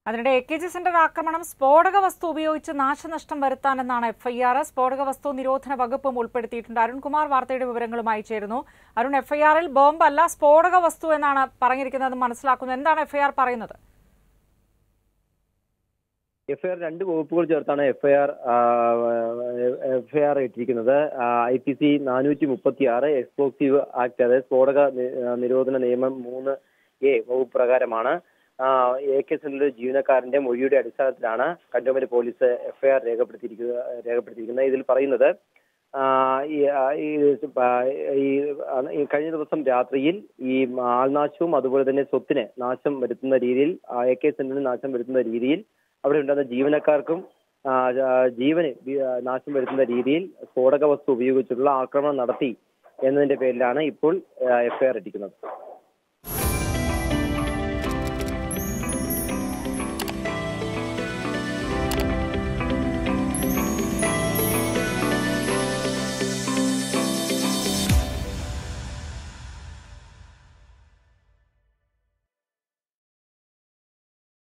അതിനിടെ A K G centre ആക്രമണം സ്ഫോടക വസ്തു ഉപയോഗിച്ച് നാശനഷ്ടം വരുത്താനെന്നാണ് എഫ്ഐആർ സ്ഫോടക വസ്തു നിരോധന വകുപ്പും ഉൾപ്പെടുത്തിയിട്ടുണ്ട് അരുൺകുമാർ വാർത്തയുടെ വിവരങ്ങളുമായി ചേരുന്നു അരുൺ എഫ്ഐആറിൽ ബോംബല്ല സ്ഫോടക വസ്തു എന്നാണ് പറഞ്ഞിരിക്കുന്നത് മനസ്സിലാക്കുന്നത് എന്താണ് എഫ്ഐആർ പറയുന്നത് എഫ്ഐആർ രണ്ട് വകുപ്പുകൾ ചേർത്താണ് എഫ്ഐആർ എഫ്ഐആർ ഇട്ടിരിക്കുന്നത് ഐ പി സി നാനൂറ്റി മുപ്പത്തി ആറ് എക്സ്പ്ലോസീവ് ആക്ട് അതായത് സ്ഫോടക നി- ആ, നിരോധന നിയമം മൂന്ന് എ വകുപ്പ് പ്രകാരമാണ് എ കെ സെല്ലിലെ ജീവനക്കാരന്റെ മൊഴിയുടെ അടിസ്ഥാനത്തിലാണ് കന്റോൺമെന്റ് പോലീസ് എഫ്ഐആർ രേഖപ്പെടുത്തിയിരിക്കുക രേഖപ്പെടുത്തിയിരിക്കുന്നത് ഇതിൽ പറയുന്നത് ആ, ഈ ആ, ഈ ആ, ഈ ആ, ഈ കഴിഞ്ഞ ദിവസം രാത്രിയിൽ ഈ ആൾനാശവും അതുപോലെ തന്നെ സ്വത്തിന് നാശം വരുത്തുന്ന രീതിയിൽ എ കെ സെന്ററിന് നാശം വരുത്തുന്ന രീതിയിൽ അവിടെ ഉണ്ടാകുന്ന ജീവനക്കാർക്കും ആ, ആ, ജീവന് വി- ആ, നാശം വരുത്തുന്ന രീതിയിൽ സ്ഫോടക വസ്തു ഉപയോഗിച്ചിട്ടുള്ള ആക്രമണം നടത്തി എന്നതിന്റെ പേരിലാണ് ഇപ്പോൾ എഫ്ഐആർ ഇട്ടിരിക്കുന്നത്